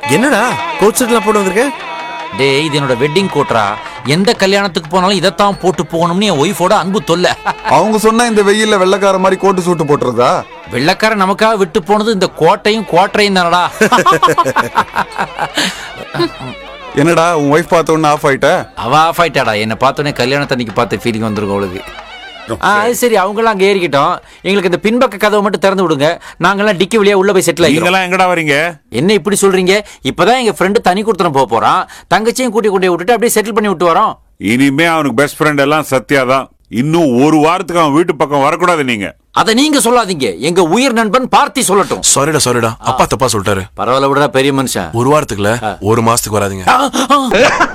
என்னடா கோட் செட்லாம் போட்டு வந்திருக்க டேய் இது என்னோட வெட்டிங் கோட்ரா எந்த கல்யாணத்துக்கு போனாலும் இதைத்தான் போட்டு போகணும்னு என் ஒய்ஃபோட அன்பு தொல்லை அவங்க சொன்னா இந்த வெயில்ல வெள்ளக்கார மாதிரி கோட்டு சூட்டு போட்டுறதா வெள்ளக்காரன் நமக்காக விட்டு போனது இந்த கோட்டையும் கோட்டையும் தானடா என்னடா உன் ஒய்ஃப் பார்த்த உடனே ஆஃப் ஆயிட்ட அவ ஆஃப் ஆயிட்டாடா என்னை பார்த்தோன்னே கல்யாணத்தன்னைக்கு பார்த்த ஃபீலிங் வந்துருக்கும் அவளுக்கு ஆ அது சரி அவங்களாம் அங்கே ஏறிக்கிட்டோம் எங்களுக்கு இந்த பின்பக்க கதவை மட்டும் திறந்து விடுங்க நாங்கெல்லாம் டிக்கி வழியா உள்ள போய் செட்டில் ஆகிக்கிறோம் நீங்களாம் எங்கடா வரீங்க என்ன இப்படி சொல்றீங்க இப்பதான் எங்க ஃப்ரெண்டு தனி கொடுத்துன போக போறான் தங்கச்சியும் கூட்டி கொண்டு போய் விட்டுட்டு அப்படியே செட்டில் பண்ணி விட்டு வரோம் இனிமே அவனுக்கு பெஸ்ட் ஃப்ரெண்ட் எல்லாம் சத்யா தான் இன்னும் ஒரு வாரத்துக்கு அவன் வீட்டு பக்கம் வரக்கூடாது நீங்க அதை நீங்க சொல்லாதீங்க எங்க உயிர் நண்பன் பார்த்தி சொல்லட்டும் சாரிடா சாரிடா அப்பா தப்பா சொல்லிட்டாரு பரவாயில்ல விடுறா பெரிய மனுஷன் ஒரு வாரத்துக்குல ஒரு மாசத்துக்கு வராதீங்க ஆ, ஆ.